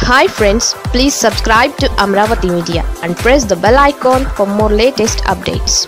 hi friends please subscribe to Amaravati media and press the bell icon for more latest updates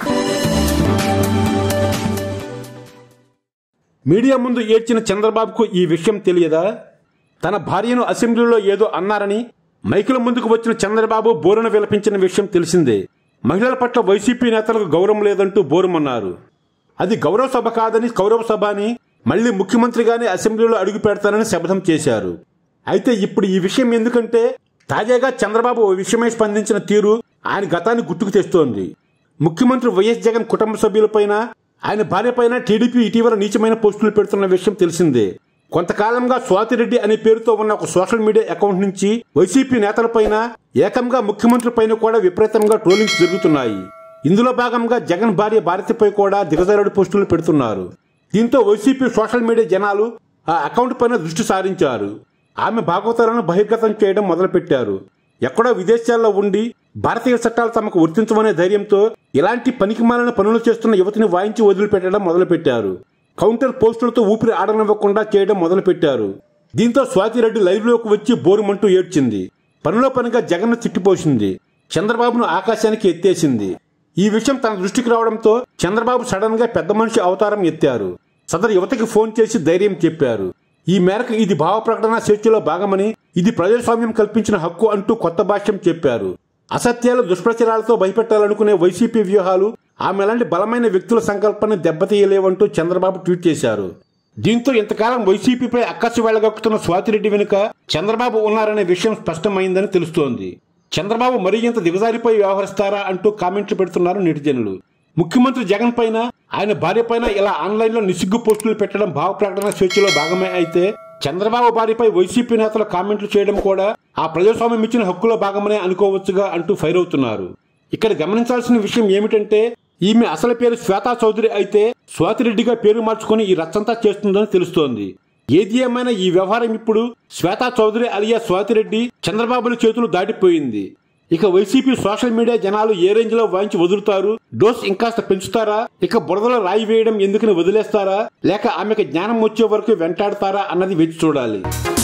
media ముందు ఏడ్చిన చంద్రబాబుకు ఈ విషయం తెలియదా తన భార్యను అసెంబ్లీలో ఏదో అన్నారని మైకుల ముందుకు వచ్చిన చంద్రబాబు బోరున విలపించిన విషయం తెలిసిందే మహిళల పట్ల వైసీపీ నేతలకు గౌరవం లేదంటూ బోరుమన్నారు అది గౌరవ సభ కాదని కౌరవ సభ అని మళ్లీ ముఖ్యమంత్రిగానే అసెంబ్లీలో అడుగు పెడతానని శపథం చేశారు అయితే ఇప్పుడు ఈ విషయం ఎందుకంటే తాజాగా చంద్రబాబు ఓ విషయమై స్పందించిన తీరు ఆయన గతాన్ని గుర్తుకు తెస్తోంది ముఖ్యమంత్రి వైఎస్ జగన్ కుటుంబ సభ్యులపైన ఆయన భార్యపైన టీడీపీ ఇటీవల నీచమైన పోస్టులు పెడుతున్న విషయం తెలిసిందే కొంతకాలంగా స్వాతిరెడ్డి అనే పేరుతో ఉన్న ఒక సోషల్ మీడియా అకౌంట్ నుంచి వైసీపీ నేతలపైన ఏకంగా ముఖ్యమంత్రి పైన కూడా విపరీతంగా ట్రోలింగ్స్ జరుగుతున్నాయి ఇందులో భాగంగా జగన్ భార్య భారతిపై కూడా దిగజారుడు పోస్టులు పెడుతున్నారు దీంతో వైసీపీ సోషల్ మీడియా జనాలు ఆ అకౌంట్ పైన దృష్టి సారించారు ఆమె భాగవతాలను బహిర్గతం చేయడం మొదలుపెట్టారు ఎక్కడో విదేశాల్లో ఉండి భారతీయ చట్టాలు తమకు వర్తించమనే ధైర్యంతో ఇలాంటి పనికిమాలిన పనులు చేస్తున్న యువతిని వాయించి వదిలిపెట్టడం మొదలుపెట్టారు కౌంటర్ పోస్టులతో ఊపిరి ఆడనివ్వకుండా చేయడం మొదలుపెట్టారు దీంతో స్వాతిరెడ్డి లైవ్లోకి వచ్చి బోరుమంటూ ఏడ్చింది పనిలో పనిగా జగన్ను తిట్టిపోసింది చంద్రబాబును ఆకాశానికి ఎత్తేసింది ఈ విషయం తన దృష్టికి రావడంతో చంద్రబాబు సడన్ గా పెద్ద మనిషి అవతారం ఎత్తారు సదరు యువతకి ఫోన్ చేసి ధైర్యం చెప్పారు ఈ మేరకు ఇది భావ ప్రకటన స్వేచ్ఛలో భాగమని ఇది ప్రజాస్వామ్యం కల్పించిన హక్కు అంటూ కొత్త భాష్యం చెప్పారు అసత్యాలు దుష్ప్రచారాలతో భయపెట్టాలనుకునే వైసీపీ వ్యూహాలు ఆమె లాంటి బలమైన వ్యక్తుల సంకల్పాన్ని దెబ్బతీయలేవంటూ చంద్రబాబు ట్వీట్ చేశారు దీంతో ఇంతకాలం వైసీపీపై అక్కసి వెళ్లగొక్కుతున్న స్వాతిరెడ్డి వెనుక చంద్రబాబు ఉన్నారనే విషయం స్పష్టమైందని తెలుస్తోంది చంద్రబాబు మరీ ఇంత దిగజారిపోయి వ్యవహరిస్తారా అంటూ కామెంట్లు పెడుతున్నారు నెటిజనులు ముఖ్యమంత్రి జగన్ పైన ఆయన భార్య పైన ఇలా ఆన్లైన్లో నిసిగ్గు పోస్టులు పెట్టడం భావ ప్రకటన స్వేచ్ఛలో భాగమే అయితే చంద్రబాబు భార్యపై వైసీపీ నేతలు కామెంట్లు చేయడం కూడా ఆ ప్రజాస్వామ్యం ఇచ్చిన హక్కులో భాగమనే అనుకోవచ్చుగా అంటూ ఫైర్ అవుతున్నారు ఇక్కడ గమనించాల్సిన విషయం ఏమిటంటే ఈమె అసలు పేరు శ్వేతా చౌదరి అయితే స్వాతిరెడ్డిగా పేరు మార్చుకుని ఈ రచ్చంతా చేస్తుందని తెలుస్తోంది ఏది ఏమైనా ఈ వ్యవహారం ఇప్పుడు శ్వేతా చౌదరి అలియా స్వాతిరెడ్డి చంద్రబాబుల చేతులు దాటిపోయింది ఇక వైసీపీ సోషల్ మీడియా జనాలు ఏ రేంజ్ లో వాయించి వదులుతారు డోస్ ఇంకాస్త పెంచుతారా ఇక బురదలో రాయి వేయడం ఎందుకని వదిలేస్తారా లేక ఆమెకు జ్ఞానం వచ్చే వరకు వెంటాడతారా అన్నది వేచి చూడాలి